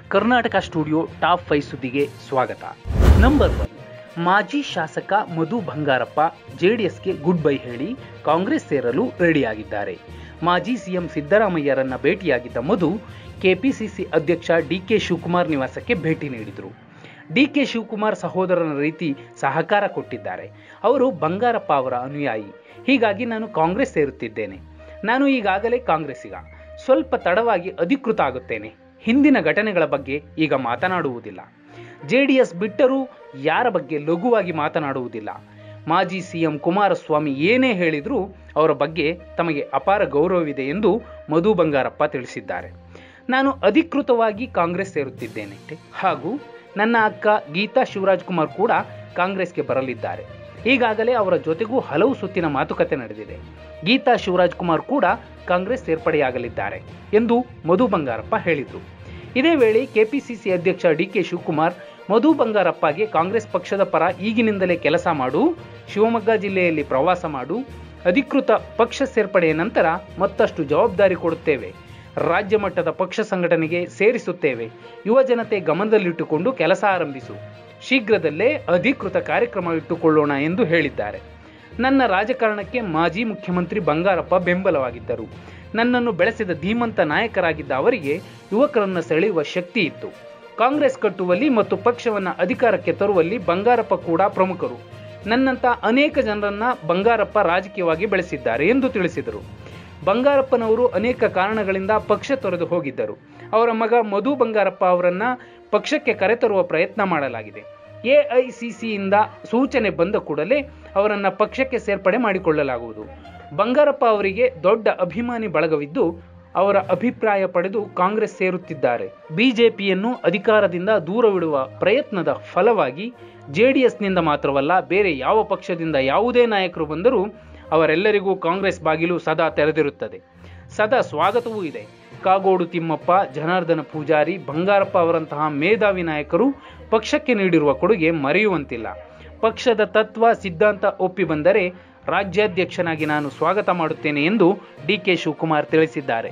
Karnataka studio top five ಸುದ್ದಿಗೆ ಸ್ವಾಗತ number one ಮಾಜಿ ಶಾಸಕ ಮಧು ಬಂಗಾರಪ್ಪ ಜೆಡಿಎಸ್ಗೆ ಗುಡ್ ಬೈ ಹೇಳಿ ಕಾಂಗ್ರೆಸ್ ಸೇರಲು ರೆಡಿಯಾಗಿದ್ದಾರೆ ಮಾಜಿ ಸಿಎಂ ಸಿದ್ದರಾಮಯ್ಯರನ್ನ ಭೇಟಿಯಾಗಿದ್ದ ಮಧು ಕೆಪಿಸಿಸಿ ಅಧ್ಯಕ್ಷ ಡಿಕೆ ಶಿವಕುಮಾರ್ ನಿವಾಸಕ್ಕೆ ಭೇಟಿ ನೀಡಿದರು ಡಿಕೆ ಶಿವಕುಮಾರ್ ಸಹೋದರನ ರೀತಿ ಸಹಕಾರ ಕೊಟ್ಟಿದ್ದಾರೆ ಅವರು ಬಂಗಾರಪ್ಪ ಅವರ ಅನುಯಾಯಿ ಹೀಗಾಗಿ ನಾನು ಕಾಂಗ್ರೆಸ್ ಸೇರುತ್ತಿದ್ದೇನೆ ನಾನು ಈಗಾಗಲೇ ಕಾಂಗ್ರೆಸ್ಸಿಗ ಸ್ವಲ್ಪ ತಡವಾಗಿ ಅಧಿಕೃತ ಆಗುತ್ತೇನೆ ಹಿಂದಿನ ಘಟನೆಗಳ ಬಗ್ಗೆ ಈಗ ಮಾತನಾಡುವುದಿಲ್ಲ ಜೆಡಿಎಸ್ ಬಿಟ್ಟರೂ ಯಾರ ಬಗ್ಗೆ ಲಘುವಾಗಿ ಮಾತನಾಡುವುದಿಲ್ಲ ಮಾಜಿ ಸಿಎಂ ಕುಮಾರಸ್ವಾಮಿ ಏನೇ ಹೇಳಿದರೂ ಅವರ ಬಗ್ಗೆ ತಮಗೆ ಅಪಾರ ಗೌರವವಿದೆ ಎಂದು ಮಧು ಬಂಗಾರಪ್ಪ ತಿಳಿಸಿದ್ದಾರೆ ನಾನು ಅಧಿಕೃತವಾಗಿ ಕಾಂಗ್ರೆಸ್ ಸೇರುತ್ತಿದ್ದೇನೆ ಹಾಗೂ ನನ್ನ ಅಕ್ಕ ಗೀತಾ ಶಿವರಾಜ್ ಕುಮಾರ್ ಕೂಡ ಕಾಂಗ್ರೆಸ್ಗೆ ಬರಲಿದ್ದಾರೆ ಈಗಾಗಲೇ ಅವರ ಜೊತೆಗೂ ಹಲವು ಸುತ್ತಿನ ಮಾತುಕತೆ ನಡೆದಿದೆ ಗೀತಾ ಶಿವರಾಜ್ ಕುಮಾರ್ ಕೂಡ ಕಾಂಗ್ರೆಸ್ ಸೇರ್ಪಡೆಯಾಗಲಿದ್ದಾರೆ ಎಂದು ಮಧು ಬಂಗಾರಪ್ಪ ಹೇಳಿದರು ಇದೇ ವೇಳೆ ಕೆಪಿಸಿಸಿ ಅಧ್ಯಕ್ಷ ಡಿಕೆ ಶಿವಕುಮಾರ್ ಮಧು ಬಂಗಾರಪ್ಪಗೆ ಕಾಂಗ್ರೆಸ್ ಪಕ್ಷದ ಪರ ಈಗಿನಿಂದಲೇ ಕೆಲಸ ಮಾಡು ಶಿವಮೊಗ್ಗ ಜಿಲ್ಲೆಯಲ್ಲಿ ಪ್ರವಾಸ ಮಾಡು ಅಧಿಕೃತ ಪಕ್ಷ ಸೇರ್ಪಡೆಯ ನಂತರ ಮತ್ತಷ್ಟು ಜವಾಬ್ದಾರಿ ಕೊಡುತ್ತೇವೆ ರಾಜ್ಯ ಮಟ್ಟದ ಪಕ್ಷ ಸಂಘಟನೆಗೆ ಸೇರಿಸುತ್ತೇವೆ ಯುವ ಜನತೆ ಗಮನದಲ್ಲಿಟ್ಟುಕೊಂಡು ಕೆಲಸ ಆರಂಭಿಸು ಶೀಘ್ರದಲ್ಲೇ ಅಧಿಕೃತ ಕಾರ್ಯಕ್ರಮ ಇಟ್ಟುಕೊಳ್ಳೋಣ ಎಂದು ಹೇಳಿದ್ದಾರೆ ನನ್ನ ರಾಜಕಾರಣಕ್ಕೆ ಮಾಜಿ ಮುಖ್ಯಮಂತ್ರಿ ಬಂಗಾರಪ್ಪ ಬೆಂಬಲವಾಗಿದ್ದರು ನನ್ನನ್ನು ಬೆಳೆಸಿದ ಧೀಮಂತ ನಾಯಕರಾಗಿದ್ದ ಅವರಿಗೆ ಯುವಕರನ್ನು ಸೆಳೆಯುವ ಶಕ್ತಿ ಇತ್ತು ಕಾಂಗ್ರೆಸ್ ಕಟ್ಟುವಲ್ಲಿ ಮತ್ತು ಪಕ್ಷವನ್ನು ಅಧಿಕಾರಕ್ಕೆ ತರುವಲ್ಲಿ ಬಂಗಾರಪ್ಪ ಕೂಡ ಪ್ರಮುಖರು ನನ್ನಂತ ಅನೇಕ ಜನರನ್ನ ಬಂಗಾರಪ್ಪ ರಾಜಕೀಯವಾಗಿ ಬೆಳೆಸಿದ್ದಾರೆ ಎಂದು ತಿಳಿಸಿದರು ಬಂಗಾರಪ್ಪನವರು ಅನೇಕ ಕಾರಣಗಳಿಂದ ಪಕ್ಷ ತೊರೆದು ಹೋಗಿದ್ದರು ಅವರ ಮಗ ಮಧು ಬಂಗಾರಪ್ಪ ಅವರನ್ನ ಪಕ್ಷಕ್ಕೆ ಕರೆತರುವ ಪ್ರಯತ್ನ ಮಾಡಲಾಗಿದೆ ಎಐಸಿಸಿಯಿಂದ ಸೂಚನೆ ಬಂದ ಕೂಡಲೇ ಅವರನ್ನ ಪಕ್ಷಕ್ಕೆ ಸೇರ್ಪಡೆ ಮಾಡಿಕೊಳ್ಳಲಾಗುವುದು ಬಂಗಾರಪ್ಪ ಅವರಿಗೆ ದೊಡ್ಡ ಅಭಿಮಾನಿ ಬಳಗವಿದ್ದು ಅವರ ಅಭಿಪ್ರಾಯ ಪಡೆದು ಕಾಂಗ್ರೆಸ್ ಸೇರುತ್ತಿದ್ದಾರೆ ಬಿಜೆಪಿಯನ್ನು ಅಧಿಕಾರದಿಂದ ದೂರವಿಡುವ ಪ್ರಯತ್ನದ ಫಲವಾಗಿ ಜೆಡಿಎಸ್ನಿಂದ ಮಾತ್ರವಲ್ಲ ಬೇರೆ ಯಾವ ಪಕ್ಷದಿಂದ ಯಾವುದೇ ನಾಯಕರು ಬಂದರೂ ಅವರೆಲ್ಲರಿಗೂ ಕಾಂಗ್ರೆಸ್ ಬಾಗಿಲು ಸದಾ ತೆರೆದಿರುತ್ತದೆ ಸದಾ ಸ್ವಾಗತವೂ ಇದೆ ಕಾಗೋಡು ತಿಮ್ಮಪ್ಪ ಜನಾರ್ದನ ಪೂಜಾರಿ ಬಂಗಾರಪ್ಪ ಅವರಂತಹ ಮೇಧಾವಿ ನಾಯಕರು ಪಕ್ಷಕ್ಕೆ ನೀಡಿರುವ ಕೊಡುಗೆ ಮರೆಯುವಂತಿಲ್ಲ ಪಕ್ಷದ ತತ್ವ ಸಿದ್ಧಾಂತ ಒಪ್ಪಿ ಬಂದರೆ ರಾಜ್ಯಾಧ್ಯಕ್ಷನಾಗಿ ನಾನು ಸ್ವಾಗತ ಮಾಡುತ್ತೇನೆ ಎಂದು ಡಿಕೆ ಶಿವಕುಮಾರ್ ತಿಳಿಸಿದ್ದಾರೆ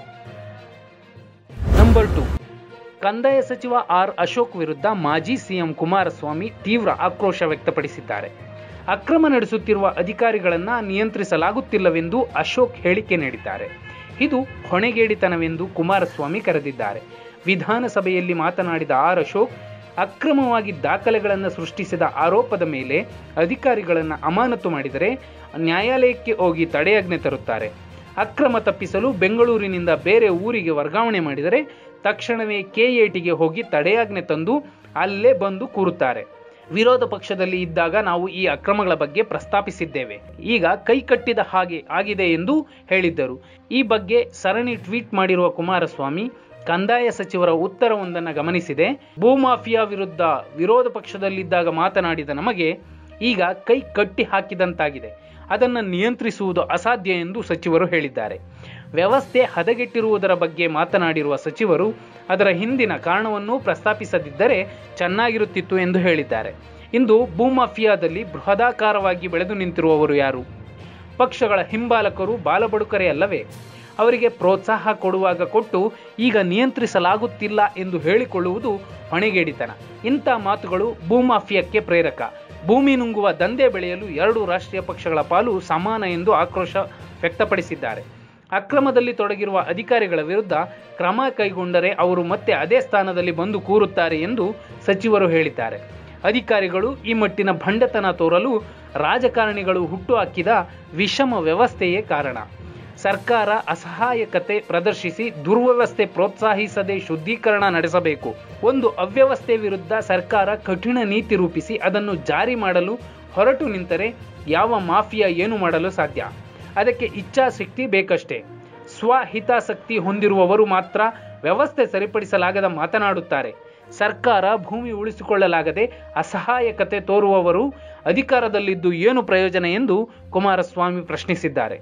ನಂಬರ್ ಟು ಕಂದಾಯ ಸಚಿವ ಆರ್ ಅಶೋಕ್ ವಿರುದ್ಧ ಮಾಜಿ ಸಿಎಂ ಕುಮಾರಸ್ವಾಮಿ ತೀವ್ರ ಆಕ್ರೋಶ ವ್ಯಕ್ತಪಡಿಸಿದ್ದಾರೆ ಅಕ್ರಮ ನಡೆಸುತ್ತಿರುವ ಅಧಿಕಾರಿಗಳನ್ನ ನಿಯಂತ್ರಿಸಲಾಗುತ್ತಿಲ್ಲವೆಂದು ಅಶೋಕ್ ಹೇಳಿಕೆ ನೀಡಿದ್ದಾರೆ ಇದು ಹೊಣೆಗೇಡಿತನವೆಂದು ಕುಮಾರಸ್ವಾಮಿ ಕರೆದಿದ್ದಾರೆ ವಿಧಾನಸಭೆಯಲ್ಲಿ ಮಾತನಾಡಿದ ಆರ್ ಅಶೋಕ್ ಅಕ್ರಮವಾಗಿ ದಾಖಲೆಗಳನ್ನು ಸೃಷ್ಟಿಸಿದ ಆರೋಪದ ಮೇಲೆ ಅಧಿಕಾರಿಗಳನ್ನು ಅಮಾನತು ಮಾಡಿದರೆ ನ್ಯಾಯಾಲಯಕ್ಕೆ ಹೋಗಿ ತಡೆಯಾಜ್ಞೆ ತರುತ್ತಾರೆ ಅಕ್ರಮ ತಪ್ಪಿಸಲು ಬೆಂಗಳೂರಿನಿಂದ ಬೇರೆ ಊರಿಗೆ ವರ್ಗಾವಣೆ ಮಾಡಿದರೆ ತಕ್ಷಣವೇ ಕೆಎಟಿಗೆ ಹೋಗಿ ತಡೆಯಾಜ್ಞೆ ತಂದು ಅಲ್ಲೇ ಬಂದು ಕೂರುತ್ತಾರೆ ವಿರೋಧ ಪಕ್ಷದಲ್ಲಿ ಇದ್ದಾಗ ನಾವು ಈ ಅಕ್ರಮಗಳ ಬಗ್ಗೆ ಪ್ರಸ್ತಾಪಿಸಿದ್ದೇವೆ ಈಗ ಕೈ ಕಟ್ಟಿದ ಹಾಗೆ ಆಗಿದೆ ಎಂದು ಹೇಳಿದ್ದರು ಈ ಬಗ್ಗೆ ಸರಣಿ ಟ್ವೀಟ್ ಮಾಡಿರುವ ಕುಮಾರಸ್ವಾಮಿ ಕಂದಾಯ ಸಚಿವರ ಉತ್ತರವೊಂದನ್ನು ಗಮನಿಸಿದೆ ಭೂಮಾಫಿಯಾ ವಿರುದ್ಧ ವಿರೋಧ ಪಕ್ಷದಲ್ಲಿದ್ದಾಗ ಮಾತನಾಡಿದ ನಮಗೆ ಈಗ ಕೈ ಕಟ್ಟಿ ಹಾಕಿದಂತಾಗಿದೆ ಅದನ್ನು ನಿಯಂತ್ರಿಸುವುದು ಅಸಾಧ್ಯ ಎಂದು ಸಚಿವರು ಹೇಳಿದ್ದಾರೆ ವ್ಯವಸ್ಥೆ ಹದಗೆಟ್ಟಿರುವುದರ ಬಗ್ಗೆ ಮಾತನಾಡಿರುವ ಸಚಿವರು ಅದರ ಹಿಂದಿನ ಕಾರಣವನ್ನು ಪ್ರಸ್ತಾಪಿಸದಿದ್ದರೆ ಚೆನ್ನಾಗಿರುತ್ತಿತ್ತು ಎಂದು ಹೇಳಿದ್ದಾರೆ ಇಂದು ಭೂಮಾಫಿಯಾದಲ್ಲಿ ಬೃಹದಾಕಾರವಾಗಿ ಬೆಳೆದು ನಿಂತಿರುವವರು ಯಾರು ಪಕ್ಷಗಳ ಹಿಂಬಾಲಕರು ಬಾಲಬಡುಕರೇ ಅಲ್ಲವೇ ಅವರಿಗೆ ಪ್ರೋತ್ಸಾಹ ಕೊಡುವಾಗ ಕೊಟ್ಟು ಈಗ ನಿಯಂತ್ರಿಸಲಾಗುತ್ತಿಲ್ಲ ಎಂದು ಹೇಳಿಕೊಳ್ಳುವುದು ಹೊಣೆಗೇಡಿತನ ಇಂಥ ಮಾತುಗಳು ಭೂಮಾಫಿಯಕ್ಕೆ ಪ್ರೇರಕ ಭೂಮಿ ನುಂಗುವ ದಂಧೆ ಬೆಳೆಯಲು ಎರಡು ರಾಷ್ಟ್ರೀಯ ಪಕ್ಷಗಳ ಪಾಲು ಸಮಾನ ಎಂದು ಆಕ್ರೋಶ ವ್ಯಕ್ತಪಡಿಸಿದ್ದಾರೆ ಅಕ್ರಮದಲ್ಲಿ ತೊಡಗಿರುವ ಅಧಿಕಾರಿಗಳ ವಿರುದ್ಧ ಕ್ರಮ ಕೈಗೊಂಡರೆ ಅವರು ಮತ್ತೆ ಅದೇ ಸ್ಥಾನದಲ್ಲಿ ಬಂದು ಕೂರುತ್ತಾರೆ ಎಂದು ಸಚಿವರು ಹೇಳಿದ್ದಾರೆ ಅಧಿಕಾರಿಗಳು ಈ ಮಟ್ಟಿನ ಭಂಡತನ ತೋರಲು ರಾಜಕಾರಣಿಗಳು ಹುಟ್ಟುಹಾಕಿದ ವಿಷಮ ವ್ಯವಸ್ಥೆಯೇ ಕಾರಣ ಸರ್ಕಾರ ಅಸಹಾಯಕತೆ ಪ್ರದರ್ಶಿಸಿ ದುರ್ವ್ಯವಸ್ಥೆ ಪ್ರೋತ್ಸಾಹಿಸದೆ ಶುದ್ಧೀಕರಣ ನಡೆಸಬೇಕು ಒಂದು ಅವ್ಯವಸ್ಥೆ ವಿರುದ್ಧ ಸರ್ಕಾರ ಕಠಿಣ ನೀತಿ ರೂಪಿಸಿ ಅದನ್ನು ಜಾರಿ ಮಾಡಲು ಹೊರಟು ನಿಂತರೆ ಯಾವ ಮಾಫಿಯಾ ಏನು ಮಾಡಲು ಸಾಧ್ಯ ಅದಕ್ಕೆ ಇಚ್ಛಾಶಕ್ತಿ ಬೇಕಷ್ಟೇ ಸ್ವಹಿತಾಸಕ್ತಿ ಹೊಂದಿರುವವರು ಮಾತ್ರ ವ್ಯವಸ್ಥೆ ಸರಿಪಡಿಸಲಾಗದ ಮಾತನಾಡುತ್ತಾರೆ ಸರ್ಕಾರ ಭೂಮಿ ಉಳಿಸಿಕೊಳ್ಳಲಾಗದೆ ಅಸಹಾಯಕತೆ ತೋರುವವರು ಅಧಿಕಾರದಲ್ಲಿದ್ದು ಏನು ಪ್ರಯೋಜನ ಎಂದು ಕುಮಾರಸ್ವಾಮಿ ಪ್ರಶ್ನಿಸಿದ್ದಾರೆ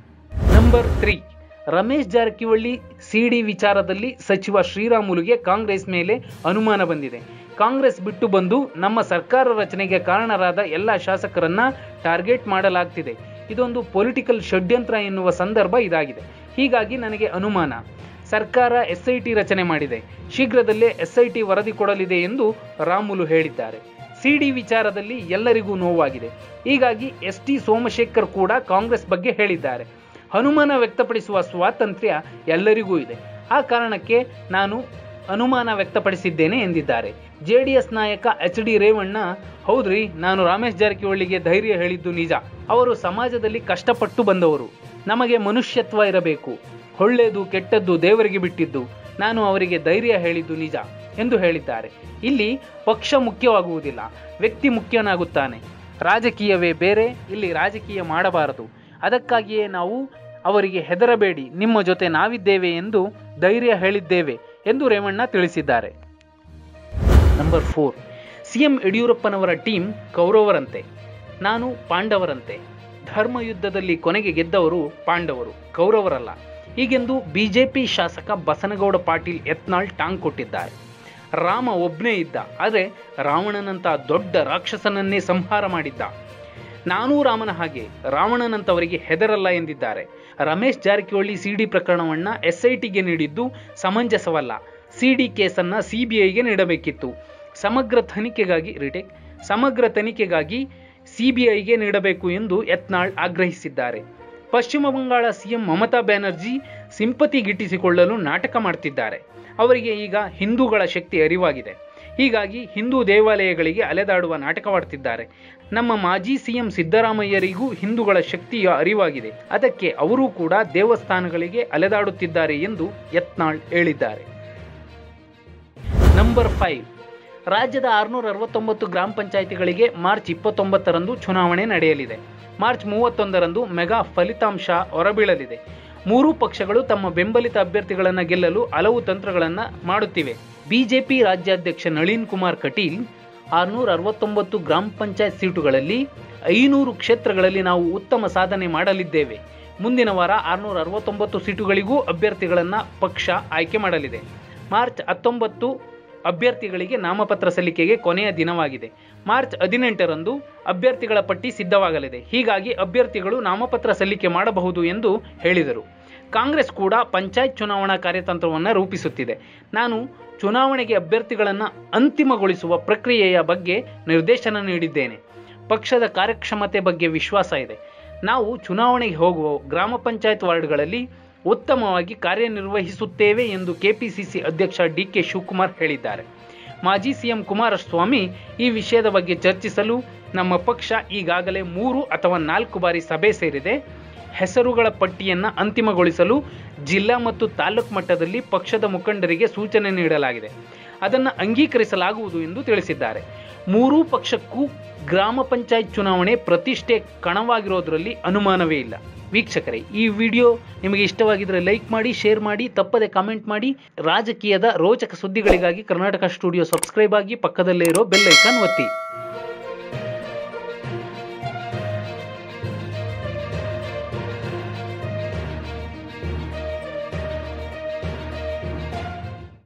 number three Ramesh Jarkiholi CD ವಿಚಾರದಲ್ಲಿ ಸಚಿವ ಶ್ರೀರಾಮುಲುಗೆ ಕಾಂಗ್ರೆಸ್ ಮೇಲೆ ಅನುಮಾನ ಬಂದಿದೆ ಕಾಂಗ್ರೆಸ್ ಬಿಟ್ಟು ಬಂದು ನಮ್ಮ ಸರ್ಕಾರ ರಚನೆಗೆ ಕಾರಣರಾದ ಎಲ್ಲ ಶಾಸಕರನ್ನ ಟಾರ್ಗೆಟ್ ಮಾಡಲಾಗ್ತಿದೆ ಇದೊಂದು ಪೊಲಿಟಿಕಲ್ ಷಡ್ಯಂತ್ರ ಎನ್ನುವ ಸಂದರ್ಭ ಇದಾಗಿದೆ ಹೀಗಾಗಿ ನನಗೆ ಅನುಮಾನ ಸರ್ಕಾರ ಎಸ್ಐಟಿ ರಚನೆ ಮಾಡಿದೆ ಶೀಘ್ರದಲ್ಲೇ ಎಸ್ಐಟಿ ವರದಿ ಕೊಡಲಿದೆ ಎಂದು ರಾಮುಲು ಹೇಳಿದ್ದಾರೆ ಸಿಡಿ ವಿಚಾರದಲ್ಲಿ ಎಲ್ಲರಿಗೂ ನೋವಾಗಿದೆ ಹೀಗಾಗಿ ಎಸ್ ಟಿ ಸೋಮಶೇಖರ್ ಕೂಡ ಕಾಂಗ್ರೆಸ್ ಬಗ್ಗೆ ಹೇಳಿದ್ದಾರೆ ಅನುಮಾನ ವ್ಯಕ್ತಪಡಿಸುವ ಸ್ವಾತಂತ್ರ್ಯ ಎಲ್ಲರಿಗೂ ಇದೆ ಆ ಕಾರಣಕ್ಕೆ ನಾನು ಅನುಮಾನ ವ್ಯಕ್ತಪಡಿಸಿದ್ದೇನೆ ಎಂದಿದ್ದಾರೆ ಜೆಡಿಎಸ್ ನಾಯಕ ಎಚ್ ಡಿ ರೇವಣ್ಣ ಹೌದ್ರಿ ನಾನು ರಮೇಶ್ ಜಾರಕಿಹೊಳಿಗೆ ಧೈರ್ಯ ಹೇಳಿದ್ದು ನಿಜ ಅವರು ಸಮಾಜದಲ್ಲಿ ಕಷ್ಟಪಟ್ಟು ಬಂದವರು ನಮಗೆ ಮನುಷ್ಯತ್ವ ಇರಬೇಕು ಒಳ್ಳೆಯದು ಕೆಟ್ಟದ್ದು ದೇವರಿಗೆ ಬಿಟ್ಟಿದ್ದು ನಾನು ಅವರಿಗೆ ಧೈರ್ಯ ಹೇಳಿದ್ದು ನಿಜ ಎಂದು ಹೇಳಿದ್ದಾರೆ ಇಲ್ಲಿ ಪಕ್ಷ ಮುಖ್ಯವಾಗುವುದಿಲ್ಲ ವ್ಯಕ್ತಿ ಮುಖ್ಯನಾಗುತ್ತಾನೆ ರಾಜಕೀಯವೇ ಬೇರೆ ಇಲ್ಲಿ ರಾಜಕೀಯ ಮಾಡಬಾರದು ಅದಕ್ಕಾಗಿಯೇ ನಾವು ಅವರಿಗೆ ಹೆದರಬೇಡಿ ನಿಮ್ಮ ಜೊತೆ ನಾವಿದ್ದೇವೆ ಎಂದು ಧೈರ್ಯ ಹೇಳಿದ್ದೇವೆ ಎಂದು ರೇವಣ್ಣ ತಿಳಿಸಿದ್ದಾರೆ ನಂಬರ್ ಫೋರ್ ಸಿಎಂ ಯಡಿಯೂರಪ್ಪನವರ ಟೀಮ್ ಕೌರವರಂತೆ ನಾನು ಪಾಂಡವರಂತೆ ಧರ್ಮ ಯುದ್ಧದಲ್ಲಿ ಕೊನೆಗೆ ಗೆದ್ದವರು ಪಾಂಡವರು ಕೌರವರಲ್ಲ ಹೀಗೆಂದು ಬಿಜೆಪಿ ಶಾಸಕ ಬಸನಗೌಡ ಪಾಟೀಲ್ ಯತ್ನಾಳ್ ಟಾಂಗ್ ಕೊಟ್ಟಿದ್ದಾರೆ ರಾಮ ಒಬ್ಬನೇ ಇದ್ದ ಆದರೆ ರಾವಣನಂತ ದೊಡ್ಡ ರಾಕ್ಷಸನನ್ನೇ ಸಂಹಾರ ಮಾಡಿದ್ದ ನಾನೂ ರಾಮನ ಹಾಗೆ ರಾವಣನಂತವರಿಗೆ ಹೆದರಲ್ಲ ಎಂದಿದ್ದಾರೆ ರಮೇಶ್ ಜಾರಕಿಹೊಳಿ ಸಿಡಿ ಪ್ರಕರಣವನ್ನ ಎಸ್ಐಟಿಗೆ ನೀಡಿದ್ದು ಸಮಂಜಸವಲ್ಲ ಸಿಡಿ ಕೇಸನ್ನ ಸಿಬಿಐಗೆ ನೀಡಬೇಕಿತ್ತು ಸಮಗ್ರ ತನಿಖೆಗಾಗಿ ರಿಟೇಕ್ ಸಮಗ್ರ ತನಿಖೆಗಾಗಿ ಸಿಬಿಐಗೆ ನೀಡಬೇಕು ಎಂದು ಯತ್ನಾಳ್ ಆಗ್ರಹಿಸಿದ್ದಾರೆ ಪಶ್ಚಿಮ ಬಂಗಾಳ ಸಿಎಂ ಮಮತಾ ಬ್ಯಾನರ್ಜಿ ಸಿಂಪತಿ ಗಿಟ್ಟಿಸಿಕೊಳ್ಳಲು ನಾಟಕ ಮಾಡ್ತಿದ್ದಾರೆ ಅವರಿಗೆ ಈಗ ಹಿಂದೂಗಳ ಶಕ್ತಿ ಅರಿವಾಗಿದೆ ಹೀಗಾಗಿ ಹಿಂದೂ ದೇವಾಲಯಗಳಿಗೆ ಅಲೆದಾಡುವ ನಾಟಕವಾಡ್ತಿದ್ದಾರೆ ನಮ್ಮ ಮಾಜಿ ಸಿಎಂ ಸಿದ್ದರಾಮಯ್ಯರಿಗೂ ಹಿಂದೂಗಳ ಶಕ್ತಿಯ ಅರಿವಾಗಿದೆ ಅದಕ್ಕೆ ಅವರೂ ಕೂಡ ದೇವಸ್ಥಾನಗಳಿಗೆ ಅಲೆದಾಡುತ್ತಿದ್ದಾರೆ ಎಂದು ಯತ್ನಾಳ್ ಹೇಳಿದ್ದಾರೆ ನಂಬರ್ ಫೈವ್ ರಾಜ್ಯದ ಆರುನೂರ ಅರವತ್ತೊಂಬತ್ತು ಗ್ರಾಮ ಪಂಚಾಯಿತಿಗಳಿಗೆ ಮಾರ್ಚ್ ಇಪ್ಪತ್ತೊಂಬತ್ತರಂದು ಚುನಾವಣೆ ನಡೆಯಲಿದೆ ಮಾರ್ಚ್ ಮೂವತ್ತೊಂದರಂದು ಮೆಗಾ ಫಲಿತಾಂಶ ಹೊರಬೀಳಲಿದೆ ಮೂರೂ ಪಕ್ಷಗಳು ತಮ್ಮ ಬೆಂಬಲಿತ ಅಭ್ಯರ್ಥಿಗಳನ್ನು ಗೆಲ್ಲಲು ಹಲವು ತಂತ್ರಗಳನ್ನು ಮಾಡುತ್ತಿವೆ ಬಿಜೆಪಿ ರಾಜ್ಯಾಧ್ಯಕ್ಷ ನಳಿನ್ ಕುಮಾರ್ ಕಟೀಲ್ ಆರುನೂರ ಅರವತ್ತೊಂಬತ್ತು ಗ್ರಾಮ ಪಂಚಾಯತ್ ಸೀಟುಗಳಲ್ಲಿ ಐನೂರು ಕ್ಷೇತ್ರಗಳಲ್ಲಿ ನಾವು ಉತ್ತಮ ಸಾಧನೆ ಮಾಡಲಿದ್ದೇವೆ ಮುಂದಿನ ವಾರ ಆರುನೂರ ಅರವತ್ತೊಂಬತ್ತು ಸೀಟುಗಳಿಗೂ ಅಭ್ಯರ್ಥಿಗಳನ್ನು ಪಕ್ಷ ಆಯ್ಕೆ ಮಾಡಲಿದೆ ಮಾರ್ಚ್ ಹತ್ತೊಂಬತ್ತು ಅಭ್ಯರ್ಥಿಗಳಿಗೆ ನಾಮಪತ್ರ ಸಲ್ಲಿಕೆಗೆ ಕೊನೆಯ ದಿನವಾಗಿದೆ ಮಾರ್ಚ್ ಹದಿನೆಂಟರಂದು ಅಭ್ಯರ್ಥಿಗಳ ಪಟ್ಟಿ ಸಿದ್ಧವಾಗಲಿದೆ ಹೀಗಾಗಿ ಅಭ್ಯರ್ಥಿಗಳು ನಾಮಪತ್ರ ಸಲ್ಲಿಕೆ ಮಾಡಬಹುದು ಎಂದು ಹೇಳಿದರು ಕಾಂಗ್ರೆಸ್ ಕೂಡ ಪಂಚಾಯತ್ ಚುನಾವಣಾ ಕಾರ್ಯತಂತ್ರವನ್ನು ರೂಪಿಸುತ್ತಿದೆ ನಾನು ಚುನಾವಣೆಗೆ ಅಭ್ಯರ್ಥಿಗಳನ್ನು ಅಂತಿಮಗೊಳಿಸುವ ಪ್ರಕ್ರಿಯೆಯ ಬಗ್ಗೆ ನಿರ್ದೇಶನ ನೀಡಿದ್ದೇನೆ ಪಕ್ಷದ ಕಾರ್ಯಕ್ಷಮತೆ ಬಗ್ಗೆ ವಿಶ್ವಾಸ ಇದೆ ನಾವು ಚುನಾವಣೆಗೆ ಹೋಗುವ ಗ್ರಾಮ ಪಂಚಾಯತ್ ವಾರ್ಡ್ಗಳಲ್ಲಿ ಉತ್ತಮವಾಗಿ ಕಾರ್ಯನಿರ್ವಹಿಸುತ್ತೇವೆ ಎಂದು ಕೆಪಿಸಿಸಿ ಅಧ್ಯಕ್ಷ ಡಿಕೆ ಶಿವಕುಮಾರ್ ಹೇಳಿದ್ದಾರೆ ಮಾಜಿ ಸಿಎಂ ಕುಮಾರಸ್ವಾಮಿ ಈ ವಿಷಯದ ಬಗ್ಗೆ ಚರ್ಚಿಸಲು ನಮ್ಮ ಪಕ್ಷ ಈಗಾಗಲೇ ಮೂರು ಅಥವಾ ನಾಲ್ಕು ಬಾರಿ ಸಭೆ ಸೇರಿದೆ ಹೆಸರುಗಳ ಪಟ್ಟಿಯನ್ನು ಅಂತಿಮಗೊಳಿಸಲು ಜಿಲ್ಲಾ ಮತ್ತು ತಾಲೂಕು ಮಟ್ಟದಲ್ಲಿ ಪಕ್ಷದ ಮುಖಂಡರಿಗೆ ಸೂಚನೆ ನೀಡಲಾಗಿದೆ ಅದನ್ನು ಅಂಗೀಕರಿಸಲಾಗುವುದು ಎಂದು ತಿಳಿಸಿದ್ದಾರೆ ಮೂರೂ ಪಕ್ಷಕ್ಕೂ ಗ್ರಾಮ ಪಂಚಾಯತ್ ಚುನಾವಣೆ ಪ್ರತಿಷ್ಠೆ ಕಣವಾಗಿರೋದರಲ್ಲಿ ಅನುಮಾನವೇ ಇಲ್ಲ ವೀಕ್ಷಕರೇ ಈ ವಿಡಿಯೋ ನಿಮಗೆ ಇಷ್ಟವಾಗಿದ್ದರೆ ಲೈಕ್ ಮಾಡಿ ಶೇರ್ ಮಾಡಿ ತಪ್ಪದೆ ಕಾಮೆಂಟ್ ಮಾಡಿ ರಾಜಕೀಯದ ರೋಚಕ ಸುದ್ದಿಗಳಿಗಾಗಿ ಕರ್ನಾಟಕ ಸ್ಟುಡಿಯೋ ಸಬ್ಸ್ಕ್ರೈಬ್ ಆಗಿ ಪಕ್ಕದಲ್ಲೇ ಇರೋ ಬೆಲ್ ಐಕಾನ್ ಒತ್ತಿ